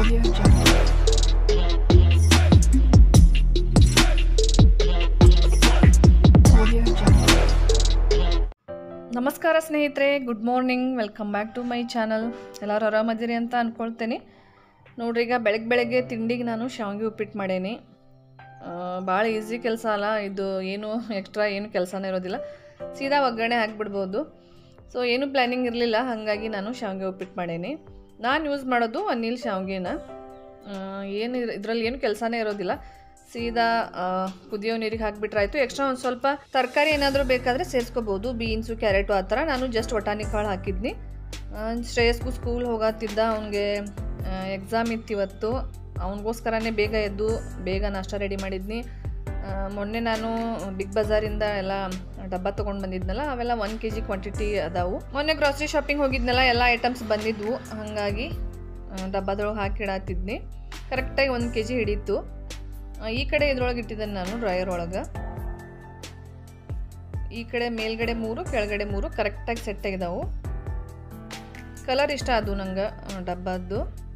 Audio Jungle. Audio Jungle. ನಮಸ್ಕಾರ ಸ್ನೇಹಿತರೆ good morning welcome back to my channel ಎಲ್ಲರೂ ಆರಾಮದಿರಿ ಅಂತ ಅಂದ್ಕೊಳ್ತೇನೆ ನೋಡ್ರಿ ಈಗ ಬೆಳಗ್ಗೆ ಬೆಳಗ್ಗೆ ತಿಂಡಿಗೆ ನಾನು ಶಾವಿಗೆ ಉಪ್ಪಿಟ್ಟು ಮಾಡೇನಿ ಭಾಳ ಈಸಿ ಕೆಲಸ ಅಲ್ಲ ಇದು ಏನು ಎಕ್ಸ್ಟ್ರಾ ಏನು ಕೆಲಸನೇ ಇರೋದಿಲ್ಲ ಸೀದಾ ಒಗ್ಗರಣೆ ಹಾಕ್ಬಿಡ್ಬೋದು ಸೊ ಏನು ಪ್ಲ್ಯಾನಿಂಗ್ ಇರಲಿಲ್ಲ ಹಾಗಾಗಿ ನಾನು ಶಾವಿಗೆ ಉಪ್ಪಿಟ್ಟು ಮಾಡೇನಿ ನಾನು ಯೂಸ್ ಮಾಡೋದು ಅನಿಲ್ ಶಾವಿಗೆನ ಏನು ಇದರಲ್ಲಿ ಏನು ಕೆಲಸನೇ ಇರೋದಿಲ್ಲ ಸೀದಾ ಆ, ಕುದಿಯೋ ನೀರಿಗೆ ಹಾಕಿಬಿಟ್ರಾಯ್ತು ಎಕ್ಸ್ಟ್ರಾ ಒಂದು ಸ್ವಲ್ಪ ತರಕಾರಿ ಏನಾದರೂ ಬೇಕಾದರೆ ಸೇರಿಸ್ಕೋಬೋದು ಬೀನ್ಸು ಕ್ಯಾರೆಟು ಆ ಥರ ನಾನು ಜಸ್ಟ್ ವಟಾಣಿ ಕಾಳು ಹಾಕಿದ್ನಿ ಆ, ಶ್ರೇಯಸ್ಗೂ ಸ್ಕೂಲ್ ಹೋಗತ್ತಿದ್ದ ಅವನಿಗೆ ಎಕ್ಸಾಮ್ ಇತ್ತು ಇವತ್ತು ಅವನಿಗೋಸ್ಕರನೇ ಬೇಗ ಎದ್ದು ಬೇಗ ನಾಷ್ಟ ರೆಡಿ ಮಾಡಿದ್ನಿ ಆ, ಮೊನ್ನೆ ನಾನು ಬಿಗ್ ಬಜಾರಿಂದ ಎಲ್ಲ ಡಬ್ಬ ತೊಗೊಂಡು ಬಂದಿದ್ನಲ್ಲ ಅವೆಲ್ಲ ಒನ್ ಕೆ ಜಿ ಕ್ವಾಂಟಿಟಿ ಅದಾವು ಮೊನ್ನೆ ಗ್ರಾಸರಿ ಶಾಪಿಂಗ್ ಹೋಗಿದ್ನಲ್ಲ ಎಲ್ಲ ಐಟಮ್ಸ್ ಬಂದಿದ್ವು ಹಾಗಾಗಿ ಆ, ಡಬ್ಬದೊಳಗೆ ಹಾಕಿಡತ್ತಿದ್ನಿ ಕರೆಕ್ಟಾಗಿ ಒಂದು ಕೆ ಜಿ ಹಿಡೀತು ಆ, ಈ ಕಡೆ ಇದ್ರೊಳಗೆ ಇಟ್ಟಿದ್ದೇನೆ ನಾನು ಡ್ರೈಯರ್ ಒಳಗೆ ಈ ಕಡೆ ಮೇಲ್ಗಡೆ ಮೂರು ಕೆಳಗಡೆ ಮೂರು ಕರೆಕ್ಟಾಗಿ ಸೆಟ್ ಆಗಿದಾವು ಕಲರ್ ಇಷ್ಟ ಅದು ನಂಗೆ ಆ, ಡಬ್ಬದ್ದು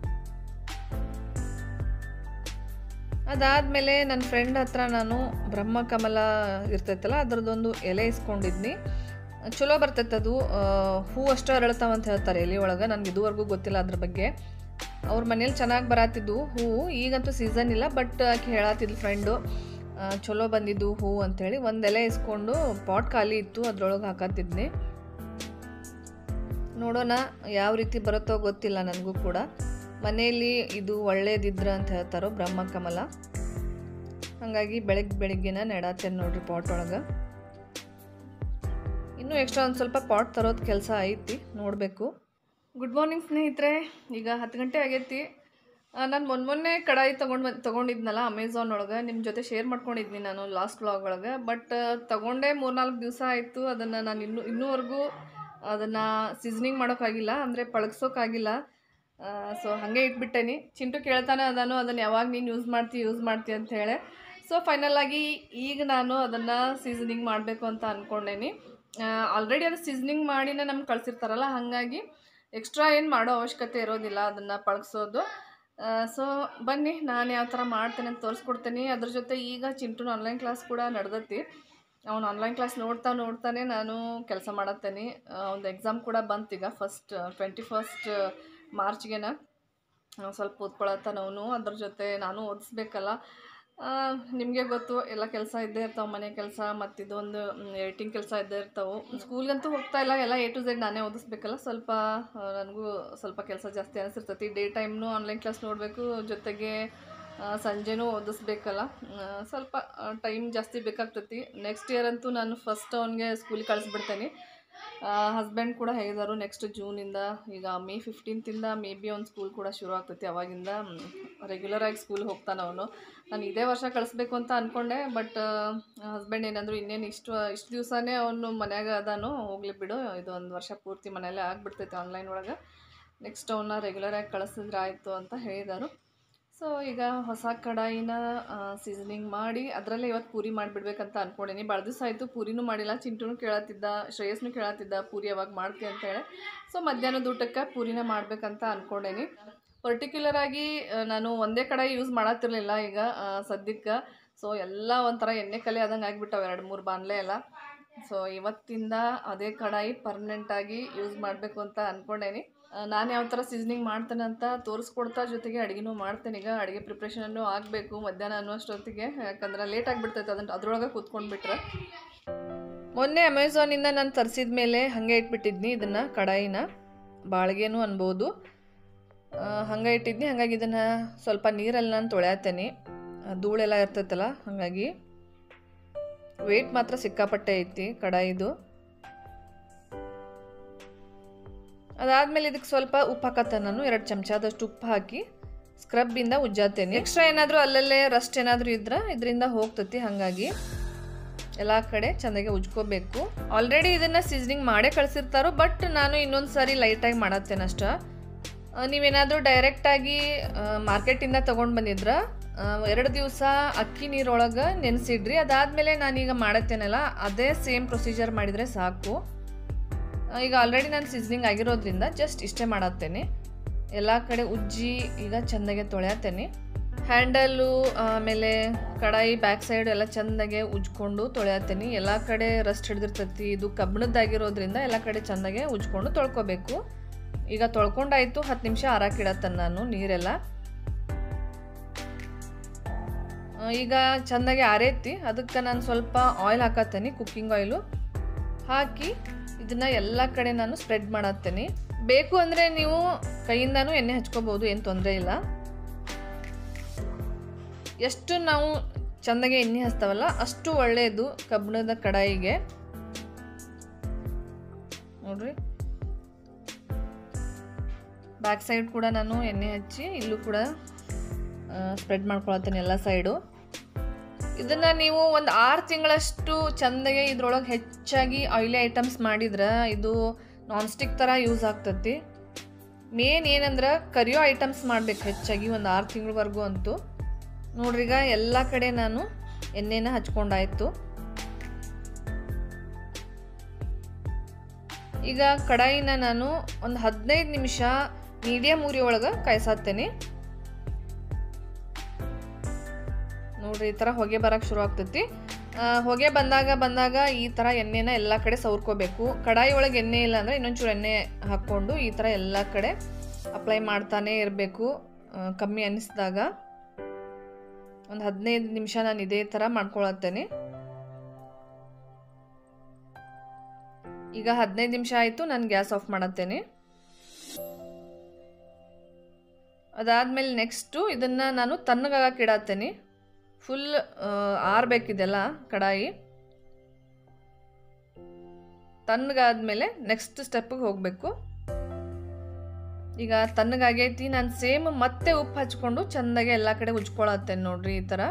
ಅದಾದಮೇಲೆ ನನ್ನ ಫ್ರೆಂಡ್ ಹತ್ರ ನಾನು ಬ್ರಹ್ಮಕಮಲ ಇರ್ತೈತಲ್ಲ ಅದರದ್ದೊಂದು ಎಲೆ ಇಸ್ಕೊಂಡಿದ್ನಿ ಚಲೋ ಬರ್ತೈತೆ ಅದು ಆ, ಹೂ ಅಷ್ಟು ಅರಳ್ತಾವ ಅಂತ ಹೇಳ್ತಾರೆ ಎಲೆ ಒಳಗೆ ನನಗೆ ಇದುವರೆಗೂ ಗೊತ್ತಿಲ್ಲ ಅದ್ರ ಬಗ್ಗೆ ಅವ್ರ ಮನೇಲಿ ಚೆನ್ನಾಗಿ ಬರತ್ತಿದ್ವು ಹೂವು ಈಗಂತೂ ಸೀಸನ್ ಇಲ್ಲ ಬಟ್ ಆಕೆ ಹೇಳತ್ತಿದ್ಲು ಫ್ರೆಂಡು ಚಲೋ ಬಂದಿದ್ದು ಹೂ ಅಂಥೇಳಿ ಒಂದು ಎಲೆ ಇಸ್ಕೊಂಡು ಪಾಟ್ ಖಾಲಿ ಇತ್ತು ಅದ್ರೊಳಗೆ ಹಾಕತ್ತಿದ್ನಿ ನೋಡೋಣ ಯಾವ ರೀತಿ ಬರುತ್ತೋ ಗೊತ್ತಿಲ್ಲ ನನಗೂ ಕೂಡ ಮನೆಯಲ್ಲಿ ಇದು ಒಳ್ಳೇದಿದ್ರ ಅಂತ ಹೇಳ್ತಾರೋ ಬ್ರಹ್ಮಕಮಲ ಹಾಗಾಗಿ ಬೆಳಗ್ಗೆ ಬೆಳಿಗ್ಗೆನ ನೆಡತ್ತೇನೆ ನೋಡ್ರಿ ಪಾಟ್ ಒಳಗೆ ಇನ್ನೂ ಎಕ್ಸ್ಟ್ರಾ ಒಂದು ಸ್ವಲ್ಪ ಪಾಟ್ ತರೋದು ಕೆಲಸ ಐತಿ ನೋಡಬೇಕು ಗುಡ್ ಮಾರ್ನಿಂಗ್ ಸ್ನೇಹಿತರೆ ಈಗ ಹತ್ತು ಗಂಟೆ ಆಗೈತಿ ನಾನು ಮೊನ್ನೆ ಮೊನ್ನೆ ಕಡಾಯಿ ತೊಗೊಂಡು ತೊಗೊಂಡಿದ್ನಲ್ಲ ಅಮೆಝಾನ್ ಒಳಗೆ ನಿಮ್ಮ ಜೊತೆ ಶೇರ್ ಮಾಡ್ಕೊಂಡಿದ್ನಿ ನಾನು ಲಾಸ್ಟ್ ವ್ಲಾಗ್ ಒಳಗೆ ಬಟ್ ತೊಗೊಂಡೇ ಮೂರ್ನಾಲ್ಕು ದಿವಸ ಆಯಿತು ಅದನ್ನು ನಾನು ಇನ್ನೂ ಇನ್ನೂವರೆಗೂ ಅದನ್ನು ಸೀಸನಿಂಗ್ ಮಾಡೋಕ್ಕಾಗಿಲ್ಲ ಅಂದರೆ ಪಳಗ್ಸೋಕ್ಕಾಗಿಲ್ಲ ಸೊ ಹಾಗೆ ಇಟ್ಬಿಟ್ಟೇನಿ ಚಿಂಟು ಕೇಳ್ತಾನೆ ಅದಾನು ಅದನ್ನು ಯಾವಾಗ ನೀನು ಯೂಸ್ ಮಾಡ್ತಿ ಯೂಸ್ ಮಾಡ್ತಿ ಅಂತ ಹೇಳಿ ಸೊ ಫೈನಲ್ ಆಗಿ ಈಗ ನಾನು ಅದನ್ನು ಸೀಸನಿಂಗ್ ಮಾಡಬೇಕು ಅಂತ ಅಂದ್ಕೊಂಡೇನಿ ಆಲ್ರೆಡಿ ಅದು ಸೀಸನಿಂಗ್ ಮಾಡಿನೇ ನಮ್ಗೆ ಕಳಿಸಿರ್ತಾರಲ್ಲ ಹಾಗಾಗಿ ಎಕ್ಸ್ಟ್ರಾ ಏನು ಮಾಡೋ ಅವಶ್ಯಕತೆ ಇರೋದಿಲ್ಲ ಅದನ್ನು ಪಳಗ್ಸೋದು ಸೊ ಬನ್ನಿ ನಾನು ಯಾವ ಥರ ಮಾಡ್ತೇನೆ ಅಂತ ತೋರಿಸ್ಕೊಡ್ತೀನಿ ಅದ್ರ ಜೊತೆ ಈಗ ಚಿಂಟುನ ಆನ್ಲೈನ್ ಕ್ಲಾಸ್ ಕೂಡ ನಡೆದೈತಿ ಅವ್ನು ಆನ್ಲೈನ್ ಕ್ಲಾಸ್ ನೋಡ್ತಾ ನೋಡ್ತಾನೆ ನಾನು ಕೆಲಸ ಮಾಡತ್ತೇನೆ ಒಂದು ಎಕ್ಸಾಮ್ ಕೂಡ ಬಂತೀಗ ಫಸ್ಟ್ ಟ್ವೆಂಟಿ ಫಸ್ಟ್ ಮಾರ್ಚ್ಗೆನ ಸ್ವಲ್ಪ ಓದ್ಕೊಳತ್ತಾನ ಅವನು ಅದ್ರ ಜೊತೆ ನಾನು ಓದಿಸ್ಬೇಕಲ್ಲ ನಿಮಗೆ ಗೊತ್ತು ಎಲ್ಲ ಕೆಲಸ ಇದ್ದೇ ಇರ್ತಾವೆ ಮನೆ ಕೆಲಸ ಮತ್ತು ಇದೊಂದು ಎಡಿಟಿಂಗ್ ಕೆಲಸ ಇದ್ದೇ ಇರ್ತಾವೆ ಸ್ಕೂಲ್ಗಂತೂ ಹೋಗ್ತಾ ಇಲ್ಲ ಎಲ್ಲ ಎ ಟು ಝೆಡ್ ನಾನೇ ಓದಿಸ್ಬೇಕಲ್ಲ ಸ್ವಲ್ಪ ಆ, ನನಗೂ ಸ್ವಲ್ಪ ಕೆಲಸ ಜಾಸ್ತಿ ಅನಿಸಿರ್ತೈತಿ ಡೇ ಟೈಮ್ನು ಆನ್ಲೈನ್ ಕ್ಲಾಸ್ ನೋಡಬೇಕು ಜೊತೆಗೆ ಆ, ಸಂಜೆನೂ ಓದಿಸ್ಬೇಕಲ್ಲ ಆ, ಸ್ವಲ್ಪ ಟೈಮ್ ಜಾಸ್ತಿ ಬೇಕಾಗ್ತೈತಿ ನೆಕ್ಸ್ಟ್ ಇಯರ್ ಅಂತೂ ನಾನು ಫಸ್ಟ್ ಅವನಿಗೆ ಸ್ಕೂಲಿಗೆ ಕಳಿಸ್ಬಿಡ್ತೇನೆ ಹಸ್ಬೆಂಡ್ ಕೂಡ ಹೇಳಿದರು ನೆಕ್ಸ್ಟ್ ಜೂನಿಂದ ಈಗ ಮೇ ಫಿಫ್ಟೀನ್ತಿಂದ ಮೇ ಬಿ ಅವ್ನು ಸ್ಕೂಲ್ ಕೂಡ ಶುರು ಆಗ್ತೈತಿ ಅವಾಗಿಂದ ರೆಗ್ಯುಲರಾಗಿ ಸ್ಕೂಲ್ ಹೋಗ್ತಾನೆ ಅವನು ನಾನು ಇದೇ ವರ್ಷ ಕಳಿಸ್ಬೇಕು ಅಂತ ಅಂದ್ಕೊಂಡೆ ಬಟ್ ಹಸ್ಬೆಂಡ್ ಏನಂದ್ರು ಇನ್ನೇನು ಇಷ್ಟು ಇಷ್ಟು ದಿವಸನೇ ಅವನು ಮನ್ಯಾಗ ಅದಾನು ಹೋಗ್ಲಿ ಬಿಡು ಇದು ಒಂದು ವರ್ಷ ಪೂರ್ತಿ ಮನೆಯಲ್ಲೇ ಆಗ್ಬಿಡ್ತೈತೆ ಆನ್ಲೈನ್ ಒಳಗೆ ನೆಕ್ಸ್ಟ್ ಅವನ್ನ ರೆಗ್ಯುಲರಾಗಿ ಕಳಿಸಿದ್ರೆ ಆಯಿತು ಅಂತ ಹೇಳಿದರು ಸೊ ಈಗ ಹೊಸ ಕಡಾಯಿನ ಸೀಸನಿಂಗ್ ಮಾಡಿ ಅದರಲ್ಲೇ ಇವತ್ತು ಪೂರಿ ಮಾಡಿಬಿಡ್ಬೇಕಂತ ಅಂದ್ಕೊಂಡೀನಿ ಭಾಳ ದಿವಸ ಆಯಿತು ಪೂರಿನೂ ಮಾಡಿಲ್ಲ ಚಿಂಟುನು ಕೇಳತ್ತಿದ್ದ ಶ್ರೇಯಸ್ನು ಕೇಳತ್ತಿದ್ದ ಪೂರಿ ಯಾವಾಗ ಮಾಡ್ತಿ ಅಂತೇಳಿ ಸೊ ಮಧ್ಯಾಹ್ನದ ಊಟಕ್ಕೆ ಪೂರಿನ ಮಾಡ್ಬೇಕಂತ ಅಂದ್ಕೊಂಡೇನಿ ಪರ್ಟಿಕ್ಯುಲರ್ ಆಗಿ ಆ, ನಾನು ಒಂದೇ ಕಡಾಯಿ ಯೂಸ್ ಮಾಡತ್ತಿರಲಿಲ್ಲ ಈಗ ಆ, ಸದ್ಯಕ್ಕೆ ಸೊ ಎಲ್ಲ ಒಂಥರ ಎಣ್ಣೆ ಕಲೆ ಆದಂಗೆ ಆಗಿಬಿಟ್ಟವೆ ಎರಡು ಮೂರು ಬಾಣಲೆ ಎಲ್ಲ ಸೊ ಇವತ್ತಿಂದ ಅದೇ ಕಡಾಯಿ ಪರ್ಮನೆಂಟಾಗಿ ಯೂಸ್ ಮಾಡಬೇಕು ಅಂತ ಅಂದ್ಕೊಂಡೇನಿ ನಾನು ಯಾವ ಥರ ಸೀಸನಿಂಗ್ ಮಾಡ್ತೇನೆ ಅಂತ ತೋರಿಸ್ಕೊಡ್ತಾ ಜೊತೆಗೆ ಅಡುಗೆನೂ ಮಾಡ್ತೇನೆ ಈಗ ಅಡುಗೆ ಪ್ರಿಪ್ರೇಷನನ್ನು ಆಗಬೇಕು ಮಧ್ಯಾಹ್ನ ಅನ್ನೋಷ್ಟೊತ್ತಿಗೆ ಯಾಕಂದ್ರೆ ಲೇಟ್ ಆಗಿಬಿಡ್ತೈತೆ ಅದನ್ನು ಅದ್ರೊಳಗೆ ಕೂತ್ಕೊಂಡ್ಬಿಟ್ರೆ ಮೊನ್ನೆ ಅಮೆಝಾನಿಂದ ನಾನು ತರಿಸಿದ ಮೇಲೆ ಹಾಗೆ ಇಟ್ಬಿಟ್ಟಿದ್ನಿ ಇದನ್ನು ಕಡಾಯಿನ ಬಾಳ್ಗೆನೂ ಅನ್ಬೋದು ಆ, ಹಂಗೆ ಇಟ್ಟಿದ್ನಿ ಹಾಗಾಗಿ ಇದನ್ನು ಸ್ವಲ್ಪ ನೀರಲ್ಲಿ ನಾನು ತೊಳ್ಯಾತೇನೆ ಆ, ಧೂಳೆಲ್ಲ ಇರ್ತೈತಲ್ಲ ಹಾಗಾಗಿ ವೆಯ್ಟ್ ಮಾತ್ರ ಸಿಕ್ಕಾಪಟ್ಟೆ ಐತಿ ಕಡಾಯಿದು ಅದಾದಮೇಲೆ ಇದಕ್ಕೆ ಸ್ವಲ್ಪ ಉಪ್ಪು ಹಾಕತ್ತೆ ನಾನು ಎರಡು ಚಮಚದಷ್ಟು ಉಪ್ಪು ಹಾಕಿ ಸ್ಕ್ರಬ್ಬಿಂದ ಉಜ್ಜಾತೇನೆ ಎಕ್ಸ್ಟ್ರಾ ಏನಾದರೂ ಅಲ್ಲಲ್ಲೇ ರಸ್ಟ್ ಏನಾದರೂ ಇದ್ರೆ ಇದರಿಂದ ಹೋಗ್ತತಿ ಹಾಗಾಗಿ ಎಲ್ಲ ಕಡೆ ಚೆಂದಾಗಿ ಉಜ್ಕೋಬೇಕು ಆಲ್ರೆಡಿ ಇದನ್ನು ಸೀಸನಿಂಗ್ ಮಾಡೇ ಕಳಿಸಿರ್ತಾರೋ ಬಟ್ ನಾನು ಇನ್ನೊಂದು ಸಾರಿ ಲೈಟಾಗಿ ಮಾಡತ್ತೇನೆ ಅಷ್ಟ ಆ, ನೀವೇನಾದರೂ ಡೈರೆಕ್ಟಾಗಿ ಮಾರ್ಕೆಟಿಂದ ತೊಗೊಂಡು ಬಂದಿದ್ರೆ ಎರಡು ದಿವಸ ಅಕ್ಕಿ ನೀರೊಳಗೆ ನೆನೆಸಿಡ್ರಿ ಅದಾದಮೇಲೆ ನಾನೀಗ ಮಾಡತ್ತೇನಲ್ಲ ಅದೇ ಸೇಮ್ ಪ್ರೊಸೀಜರ್ ಮಾಡಿದರೆ ಸಾಕು ಆ, ಈಗ ಆಲ್ರೆಡಿ ನಾನು ಸೀಸನಿಂಗ್ ಆಗಿರೋದ್ರಿಂದ ಜಸ್ಟ್ ಇಷ್ಟೇ ಮಾಡತ್ತೇನೆ ಎಲ್ಲ ಕಡೆ ಉಜ್ಜಿ ಈಗ ಚೆಂದಾಗೆ ತೊಳೆಯತ್ತೇನೆ ಹ್ಯಾಂಡಲ್ಲು ಆಮೇಲೆ ಕಡಾಯಿ ಬ್ಯಾಕ್ ಸೈಡ್ ಎಲ್ಲ ಚೆಂದಾಗೆ ಉಜ್ಕೊಂಡು ತೊಳೆಯತ್ತೇನೆ ಎಲ್ಲ ಕಡೆ ರಸ್ಟ್ ಹಿಡ್ದಿರ್ತೈತಿ ಇದು ಕಬ್ಬಿಣದ್ದಾಗಿರೋದ್ರಿಂದ ಎಲ್ಲ ಕಡೆ ಚೆಂದಾಗೆ ಉಜ್ಕೊಂಡು ತೊಳ್ಕೊಬೇಕು ಈಗ ತೊಳ್ಕೊಂಡಾಯ್ತು ಹತ್ತು ನಿಮಿಷ ಆರಾಕಿಡತ್ತೇನೆ ನಾನು ನೀರೆಲ್ಲ ಆ, ಈಗ ಚೆಂದಾಗಿ ಆರೈತಿ ಅದಕ್ಕೆ ನಾನು ಸ್ವಲ್ಪ ಆಯಿಲ್ ಹಾಕತ್ತೇನೆ ಕುಕ್ಕಿಂಗ್ ಆಯಿಲು ಹಾಕಿ ಇದನ್ನ ಎಲ್ಲ ಕಡೆ ನಾನು ಸ್ಪ್ರೆಡ್ ಮಾಡತ್ತೇನೆ ಬೇಕು ಅಂದರೆ ನೀವು ಕೈಯಿಂದನೂ ಎಣ್ಣೆ ಹಚ್ಕೋಬೋದು ಏನು ತೊಂದರೆ ಇಲ್ಲ ಎಷ್ಟು ನಾವು ಚೆಂದಾಗೆ ಎಣ್ಣೆ ಹಚ್ತಾವಲ್ಲ ಅಷ್ಟು ಒಳ್ಳೆಯದು ಕಬ್ಬಿಣದ ಕಡಾಯಿಗೆ ನೋಡ್ರಿ ಬ್ಯಾಕ್ ಸೈಡ್ ಕೂಡ ನಾನು ಎಣ್ಣೆ ಹಚ್ಚಿ ಇಲ್ಲೂ ಕೂಡ ಸ್ಪ್ರೆಡ್ ಮಾಡ್ಕೊಳತ್ತೇನೆ ಎಲ್ಲ ಸೈಡು ಇದನ್ನು ನೀವು ಒಂದು ಆರು ತಿಂಗಳಷ್ಟು ಚೆಂದಾಗೆ ಇದ್ರೊಳಗೆ ಹೆಚ್ಚಾಗಿ ಆಯಿಲಿ ಐಟಮ್ಸ್ ಮಾಡಿದ್ರೆ ಇದು ನಾನ್ ಸ್ಟಿಕ್ ಥರ ಯೂಸ್ ಆಗ್ತತಿ ಮೇನ್ ಏನಂದ್ರೆ ಕರಿಯೋ ಐಟಮ್ಸ್ ಮಾಡ್ಬೇಕು ಹೆಚ್ಚಾಗಿ ಒಂದು ಆರು ತಿಂಗಳವರೆಗೂ ಅಂತೂ ನೋಡ್ರಿ ಈಗ ಎಲ್ಲ ಕಡೆ ನಾನು ಎಣ್ಣೆನ ಹಚ್ಕೊಂಡಾಯ್ತು ಈಗ ಕಡಾಯಿನ ನಾನು ಒಂದು ಹದಿನೈದು ನಿಮಿಷ ಮೀಡಿಯಮ್ ಉರಿ ಒಳಗೆ ಕಾಯಿಸತ್ತೇನೆ ನೋಡ್ರಿ ಈ ಥರ ಹೊಗೆ ಬರಕ್ಕೆ ಶುರು ಆಗ್ತೈತಿ ಆ, ಹೊಗೆ ಬಂದಾಗ ಬಂದಾಗ ಈ ಥರ ಎಣ್ಣೆನ ಎಲ್ಲ ಕಡೆ ಸವರ್ಕೋಬೇಕು ಕಡಾಯಿ ಒಳಗೆ ಎಣ್ಣೆ ಇಲ್ಲ ಅಂದರೆ ಇನ್ನೊಂಚೂರು ಎಣ್ಣೆ ಹಾಕ್ಕೊಂಡು ಈ ಥರ ಎಲ್ಲ ಕಡೆ ಅಪ್ಲೈ ಮಾಡ್ತಾನೆ ಇರಬೇಕು ಕಮ್ಮಿ ಅನ್ನಿಸಿದಾಗ ಒಂದು ಹದಿನೈದು ನಿಮಿಷ ನಾನು ಇದೇ ಥರ ಮಾಡ್ಕೊಳತ್ತೇನೆ ಈಗ ಹದಿನೈದು ನಿಮಿಷ ಆಯಿತು ನಾನು ಗ್ಯಾಸ್ ಆಫ್ ಮಾಡತ್ತೇನೆ ಅದಾದಮೇಲೆ ನೆಕ್ಸ್ಟು ಇದನ್ನು ನಾನು ತಣ್ಣಗಾಗಕ್ಕೆ ಇಡತ್ತೇನೆ ಫುಲ್ ಆರ್ಬೇಕಿದೆಲ್ಲ ಕಡಾಯಿ ತಣ್ಣಗಾದ್ಮೇಲೆ ನೆಕ್ಸ್ಟ್ ಸ್ಟೆಪ್ಪಿಗೆ ಹೋಗಬೇಕು ಈಗ ತಣ್ಣಗಾಗೈತಿ ನಾನು ಸೇಮ್ ಮತ್ತೆ ಉಪ್ಪು ಹಚ್ಕೊಂಡು ಚೆಂದಾಗಿ ಎಲ್ಲ ಕಡೆ ಉಜ್ಕೊಳತ್ತೇನೆ ನೋಡ್ರಿ ಈ ಥರ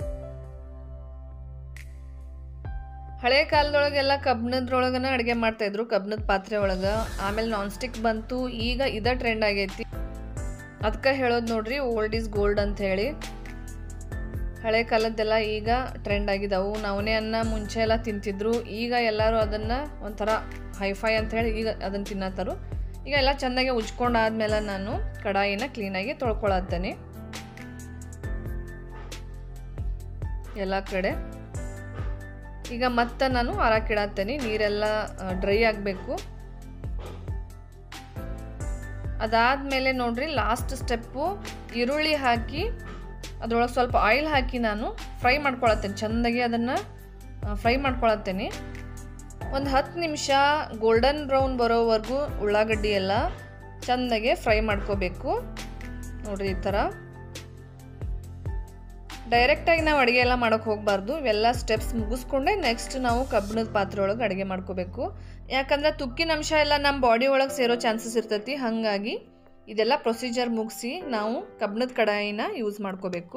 ಹಳೆ ಕಾಲದೊಳಗೆಲ್ಲ ಕಬ್ಬಿಣದ್ರೊಳಗನ ಅಡುಗೆ ಮಾಡ್ತಾಯಿದ್ರು ಕಬ್ಬಿಣದ ಪಾತ್ರೆ ಒಳಗೆ ಆಮೇಲೆ ನಾನ್ ಸ್ಟಿಕ್ ಬಂತು ಈಗ ಇದ ಟ್ರೆಂಡ್ ಆಗೈತಿ ಅದಕ್ಕೆ ಹೇಳೋದು ನೋಡ್ರಿ ಓಲ್ಡ್ ಈಸ್ ಗೋಲ್ಡ್ ಅಂತ ಹೇಳಿ ಹಳೆ ಕಾಲದ್ದೆಲ್ಲ ಈಗ ಟ್ರೆಂಡ್ ಆಗಿದಾವು ನವನೆ ಅನ್ನ ಮುಂಚೆ ಎಲ್ಲ ತಿಂತಿದ್ರು ಈಗ ಎಲ್ಲರೂ ಅದನ್ನು ಒಂಥರ ಹೈಫೈ ಅಂತ ಹೇಳಿ ಈಗ ಅದನ್ನು ತಿನ್ನತ್ತಾರು ಈಗ ಎಲ್ಲ ಚೆನ್ನಾಗಿ ಉಜ್ಕೊಂಡಾದ್ಮೇಲೆ ನಾನು ಕಡಾಯಿನ ಕ್ಲೀನಾಗಿ ತೊಳ್ಕೊಳತ್ತೇನೆ ಎಲ್ಲ ಕಡೆ ಈಗ ಮತ್ತೆ ನಾನು ಹಾರಾಕಿಡತ್ತೇನೆ ನೀರೆಲ್ಲ ಡ್ರೈ ಆಗಬೇಕು ಅದಾದಮೇಲೆ ನೋಡ್ರಿ ಲಾಸ್ಟ್ ಸ್ಟೆಪ್ಪು ಈರುಳ್ಳಿ ಹಾಕಿ ಅದ್ರೊಳಗೆ ಸ್ವಲ್ಪ ಆಯಿಲ್ ಹಾಕಿ ನಾನು ಫ್ರೈ ಮಾಡ್ಕೊಳತ್ತೇನೆ ಚೆಂದಾಗಿ ಅದನ್ನು ಫ್ರೈ ಮಾಡ್ಕೊಳತ್ತೇನೆ ಒಂದು ಹತ್ತು ನಿಮಿಷ ಗೋಲ್ಡನ್ ಬ್ರೌನ್ ಬರೋವರೆಗೂ ಉಳ್ಳಾಗಡ್ಡಿ ಎಲ್ಲ ಚೆಂದಾಗೆ ಫ್ರೈ ಮಾಡ್ಕೋಬೇಕು ನೋಡ್ರಿ ಈ ಥರ ಡೈರೆಕ್ಟಾಗಿ ನಾವು ಅಡುಗೆ ಎಲ್ಲ ಮಾಡೋಕ್ಕೆ ಹೋಗಬಾರ್ದು ಇವೆಲ್ಲ ಸ್ಟೆಪ್ಸ್ ಮುಗಿಸ್ಕೊಂಡೆ ನೆಕ್ಸ್ಟ್ ನಾವು ಕಬ್ಬಿಣದ ಪಾತ್ರೆ ಒಳಗೆ ಅಡುಗೆ ಮಾಡ್ಕೋಬೇಕು ಯಾಕಂದ್ರೆ ತುಕ್ಕಿನ ಅಂಶ ಎಲ್ಲ ನಮ್ಮ ಬಾಡಿ ಒಳಗೆ ಸೇರೋ ಚಾನ್ಸಸ್ ಇರ್ತೈತಿ ಹಾಗಾಗಿ ಇದೆಲ್ಲ ಪ್ರೊಸೀಜರ್ ಮುಗಿಸಿ ನಾವು ಕಬ್ಬಿಣದ ಕಡಾಯಿನ ಯೂಸ್ ಮಾಡ್ಕೋಬೇಕು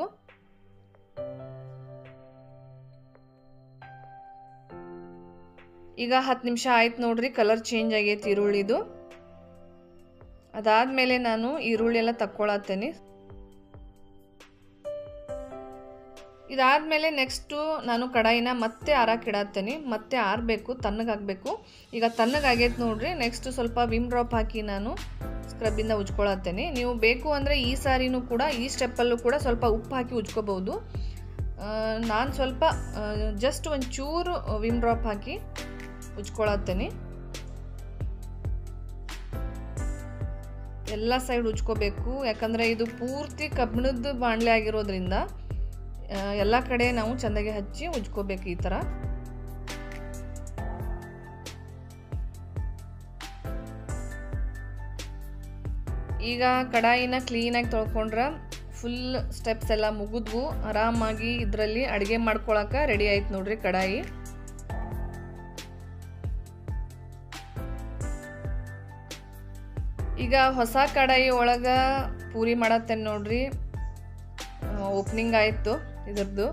ಈಗ ಹತ್ತು ನಿಮಿಷ ಆಯ್ತು ನೋಡ್ರಿ ಕಲರ್ ಚೇಂಜ್ ಆಗೈತಿ ಈರುಳ್ಳಿದು ಅದಾದಮೇಲೆ ನಾನು ಈರುಳ್ಳಿ ಎಲ್ಲ ತಕ್ಕೊಳತ್ತೇನೆ ಇದಾದಮೇಲೆ ನೆಕ್ಸ್ಟು ನಾನು ಕಡಾಯಿನ ಮತ್ತೆ ಆರಾಕಿಡತ್ತೇನೆ ಮತ್ತೆ ಆರಬೇಕು ತಣ್ಣಗಾಗಬೇಕು ಈಗ ತಣ್ಣಗಾಗೈತೆ ನೋಡ್ರಿ ನೆಕ್ಸ್ಟ್ ಸ್ವಲ್ಪ ವಿಮ್ ಡ್ರಾಪ್ ಹಾಕಿ ನಾನು ಸ್ಕ್ರಬ್ಬಿಂದ ಉಜ್ಕೊಳತ್ತೇನೆ ನೀವು ಬೇಕು ಅಂದರೆ ಈ ಸಾರಿನೂ ಕೂಡ ಈ ಸ್ಟೆಪ್ಪಲ್ಲೂ ಕೂಡ ಸ್ವಲ್ಪ ಉಪ್ಪು ಹಾಕಿ ಉಜ್ಕೋಬೋದು ನಾನು ಸ್ವಲ್ಪ ಜಸ್ಟ್ ಒಂದು ಚೂರು ವಿಮ್ ಡ್ರಾಪ್ ಹಾಕಿ ಉಜ್ಕೊಳತ್ತೇನೆ ಎಲ್ಲ ಸೈಡ್ ಉಜ್ಕೋಬೇಕು ಯಾಕಂದರೆ ಇದು ಪೂರ್ತಿ ಕಬ್ಬಿಣದ ಬಾಣಲೆ ಆಗಿರೋದ್ರಿಂದ ಎಲ್ಲ ಕಡೆ ನಾವು ಚೆಂದಾಗಿ ಹಚ್ಚಿ ಉಜ್ಕೋಬೇಕು ಈ ಥರ ಈಗ ಕಡಾಯಿನ ಕ್ಲೀನಾಗಿ ತೊಳ್ಕೊಂಡ್ರೆ ಫುಲ್ ಸ್ಟೆಪ್ಸ್ ಎಲ್ಲ ಮುಗಿದ್ವು ಆರಾಮಾಗಿ ಇದರಲ್ಲಿ ಅಡುಗೆ ಮಾಡ್ಕೊಳಕ್ಕೆ ರೆಡಿ ಆಯ್ತು ನೋಡ್ರಿ ಕಡಾಯಿ ಈಗ ಹೊಸ ಕಡಾಯಿ ಒಳಗೆ ಪೂರಿ ಮಾಡತ್ತೇನೆ ನೋಡ್ರಿ ಓಪನಿಂಗ್ ಆಯಿತು ಇದ್ರದ್ದು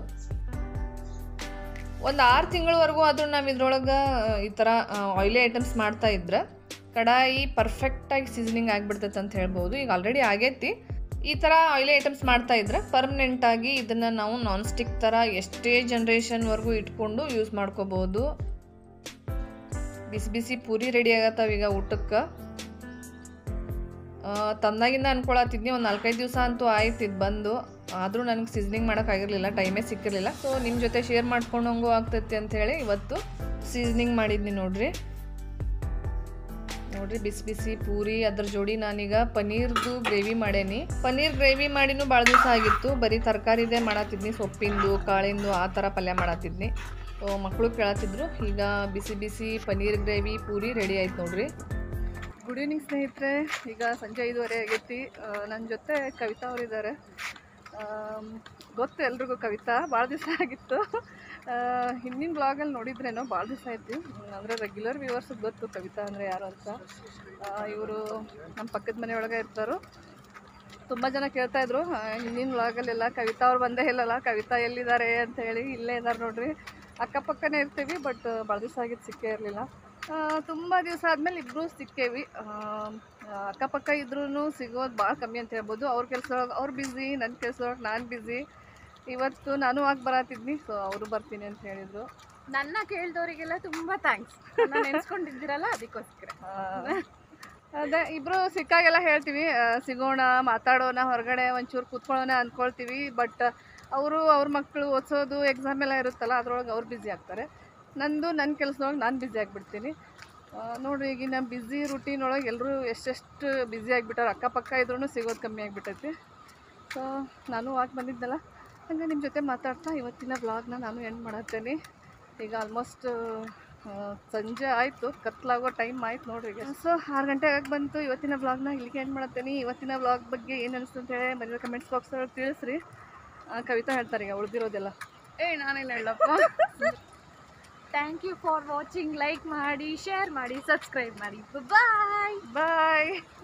ಒಂದು ಆರು ತಿಂಗಳವರೆಗೂ ಆದರೂ ನಾವು ಇದ್ರೊಳಗೆ ಈ ಥರ ಆಯಿಲಿ ಐಟಮ್ಸ್ ಮಾಡ್ತಾ ಇದ್ರೆ ಕಡಾಯಿ ಪರ್ಫೆಕ್ಟಾಗಿ ಸೀಸನಿಂಗ್ ಆಗಿಬಿಡ್ತೈತೆ ಅಂತ ಹೇಳ್ಬೋದು ಈಗ ಆಲ್ರೆಡಿ ಆಗೈತಿ ಈ ಥರ ಆಯಿಲಿ ಐಟಮ್ಸ್ ಮಾಡ್ತಾ ಇದ್ರೆ ಪರ್ಮನೆಂಟಾಗಿ ಇದನ್ನು ನಾವು ನಾನ್ ಸ್ಟಿಕ್ ಥರ ಎಷ್ಟೇ ಜನ್ರೇಷನ್ವರೆಗೂ ಇಟ್ಕೊಂಡು ಯೂಸ್ ಮಾಡ್ಕೋಬೋದು ಬಿಸಿ ಬಿಸಿ ಪೂರಿ ರೆಡಿ ಆಗತ್ತವ ಈಗ ಊಟಕ್ಕೆ ತಂದಾಗಿಂದ ಅನ್ಕೊಳತ್ತಿದ್ನಿ ಒಂದು ನಾಲ್ಕೈದು ದಿವಸ ಅಂತೂ ಆಯ್ತು ಇದು ಬಂದು ಆದರೂ ನನಗೆ ಸೀಸ್ನಿಂಗ್ ಮಾಡೋಕ್ಕಾಗಿರಲಿಲ್ಲ ಟೈಮೇ ಸಿಕ್ಕಿರಲಿಲ್ಲ ಸೊ ನಿಮ್ಮ ಜೊತೆ ಶೇರ್ ಮಾಡ್ಕೊಂಡಂಗೂ ಆಗ್ತೈತಿ ಅಂಥೇಳಿ ಇವತ್ತು ಸೀಸ್ನಿಂಗ್ ಮಾಡಿದ್ನಿ ನೋಡ್ರಿ ನೋಡ್ರಿ ಬಿಸಿ ಬಿಸಿ ಪೂರಿ ಅದ್ರ ಜೋಡಿ ನಾನೀಗ ಪನ್ನೀರ್ದು ಗ್ರೇವಿ ಮಾಡೇನಿ ಪನ್ನೀರ್ ಗ್ರೇವಿ ಮಾಡಿನೂ ಭಾಳ ದಿವಸ ಆಗಿತ್ತು ಬರೀ ತರಕಾರಿದೇ ಮಾಡತ್ತಿದ್ನಿ ಸೊಪ್ಪಿಂದು ಕಾಳಿಂದು ಆ ಥರ ಪಲ್ಯ ಮಾಡತ್ತಿದ್ನಿ ಸೊ ಮಕ್ಕಳು ಕೇಳತ್ತಿದ್ರು ಈಗ ಬಿಸಿ ಬಿಸಿ ಪನ್ನೀರ್ ಗ್ರೇವಿ ಪೂರಿ ರೆಡಿ ಆಯ್ತು ನೋಡ್ರಿ ಗುಡ್ ಈವ್ನಿಂಗ್ ಸ್ನೇಹಿತರೆ ಈಗ ಸಂಜೆ ಐದುವರೆ ಆಗೈತಿ ನನ್ನ ಜೊತೆ ಕವಿತಾ ಅವರಿದ್ದಾರೆ ಗೊತ್ತು ಎಲ್ರಿಗೂ ಕವಿತಾ ಭಾಳ ದಿವಸ ಆಗಿತ್ತು ಆ, ಹಿಂದಿನ ಬ್ಲಾಗಲ್ಲಿ ನೋಡಿದ್ರೇನೋ ಭಾಳ ದಿವಸ ಆಯ್ತು ಅಂದರೆ ರೆಗ್ಯುಲರ್ ವ್ಯೂವರ್ಸಿಗೆ ಗೊತ್ತು ಕವಿತಾ ಅಂದರೆ ಯಾರು ಅಂತ ಇವರು ನಮ್ಮ ಪಕ್ಕದ ಮನೆಯೊಳಗೆ ಇರ್ತಾರೋ ತುಂಬ ಜನ ಕೇಳ್ತಾ ಇದ್ರು ಆ, ಹಿಂದಿನ ವ್ಲಾಗಲ್ಲೆಲ್ಲ ಕವಿತಾ ಅವ್ರು ಬಂದೇ ಇಲ್ಲಲ್ಲ ಕವಿತಾ ಎಲ್ಲಿದ್ದಾರೆ ಅಂತ ಹೇಳಿ ಇಲ್ಲೇ ಇದ್ದಾರೆ ನೋಡ್ರಿ ಅಕ್ಕಪಕ್ಕನೇ ಇರ್ತೀವಿ ಬಟ್ ಭಾಳ ದಿವಸ ಆಗಿದ್ದು ಸಿಕ್ಕೇ ಇರಲಿಲ್ಲ ತುಂಬ ದಿವಸ ಆದಮೇಲೆ ಇಬ್ಬರು ಸಿಕ್ಕೇವಿ ಆ, ಆ, ಅಕ್ಕಪಕ್ಕ ಇದ್ರೂ ಸಿಗೋದು ಭಾಳ ಕಮ್ಮಿ ಅಂತ ಹೇಳ್ಬೋದು ಅವ್ರ ಕೆಲಸದೊಳಗೆ ಅವ್ರು ಬ್ಯುಸಿ ನನ್ನ ಕೆಲಸದೊಳಗೆ ನಾನು ಬ್ಯುಸಿ ಇವತ್ತು ನಾನು ಆಗಿ ಬರತ್ತಿದ್ನಿ ಸೊ ಅವರು ಬರ್ತೀನಿ ಅಂತ ಹೇಳಿದರು ನನ್ನ ಕೇಳಿದವರಿಗೆಲ್ಲ ತುಂಬಾ ಥ್ಯಾಂಕ್ಸ್ ನಾನು ನೆನ್ಸ್ಕೊಂಡಿದ್ದೀರಲ್ಲ ಅದಕ್ಕೋಸ್ಕರ ಅದೇ ಇಬ್ರು ಸಿಕ್ಕಾಗೆಲ್ಲ ಹೇಳ್ತೀವಿ ಆ, ಸಿಗೋಣ ಮಾತಾಡೋಣ ಹೊರಗಡೆ ಒಂಚೂರು ಕೂತ್ಕೊಳ್ಳೋಣ ಅಂದ್ಕೊಳ್ತೀವಿ ಬಟ್ ಅವರು ಅವ್ರ ಮಕ್ಕಳು ಓದಿಸೋದು ಎಕ್ಸಾಮ್ ಎಲ್ಲ ಇರುತ್ತಲ್ಲ ಅದ್ರೊಳಗೆ ಅವ್ರು ಬ್ಯುಸಿ ಆಗ್ತಾರೆ ನಂದು ನನ್ನ ಕೆಲಸದೊಳಗೆ ನಾನು ಬ್ಯುಸಿ ಆಗಿಬಿಡ್ತೀನಿ ನೋಡ್ರಿ ಈಗಿನ ಬ್ಯುಸಿ ರೂಟೀನ್ ಒಳಗೆ ಎಲ್ಲರೂ ಎಷ್ಟೆಷ್ಟು ಬ್ಯುಸಿ ಆಗಿಬಿಟ್ಟಾರೆ ಅಕ್ಕಪಕ್ಕ ಇದ್ರೂ ಸಿಗೋದು ಕಮ್ಮಿ ಆಗಿಬಿಟ್ಟೈತಿ ಸೊ ನಾನು ವಾಕ್ ಬಂದಿದ್ದಲ್ಲ ಹಂಗೆ ನಿಮ್ಮ ಜೊತೆ ಮಾತಾಡ್ತಾ ಇವತ್ತಿನ ವ್ಲಾಗ್ನ ನಾನು ಎಂಡ್ ಮಾಡತ್ತೇನೆ ಈಗ ಆಲ್ಮೋಸ್ಟ್ ಸಂಜೆ ಆಯಿತು ಕತ್ಲಾಗೋ ಟೈಮ್ ಆಯ್ತು ನೋಡ್ರಿ ಈಗ ಸೊ ಆರು ಗಂಟೆ ಆಗಿ ಬಂತು ಇವತ್ತಿನ ವ್ಲಾಗ್ನ ಇಲ್ಲಿಗೆ ಎಂಡ್ ಮಾಡತ್ತೇನೆ ಇವತ್ತಿನ ವ್ಲಾಗ್ ಬಗ್ಗೆ ಏನು ಅನಿಸ್ತು ಅಂತ ಹೇಳಿ ಮನೇಲಿ ಕಮೆಂಟ್ಸ್ ಬಾಕ್ಸ್ ಒಳಗೆ ತಿಳಿಸ್ರಿ ಆ, ಕವಿತಾ ಹೇಳ್ತಾರೆ ಈಗ ಉಳಿದಿರೋದೆಲ್ಲ ಏ ನಾನೇನು ಹೇಳಪ್ಪ thank you for watching like ಮಾಡಿ ಶೇರ್ ಮಾಡಿ ಸಬ್ಸ್ಕ್ರೈಬ್ ಮಾಡಿ ಬಾಯ್ ಬಾಯ್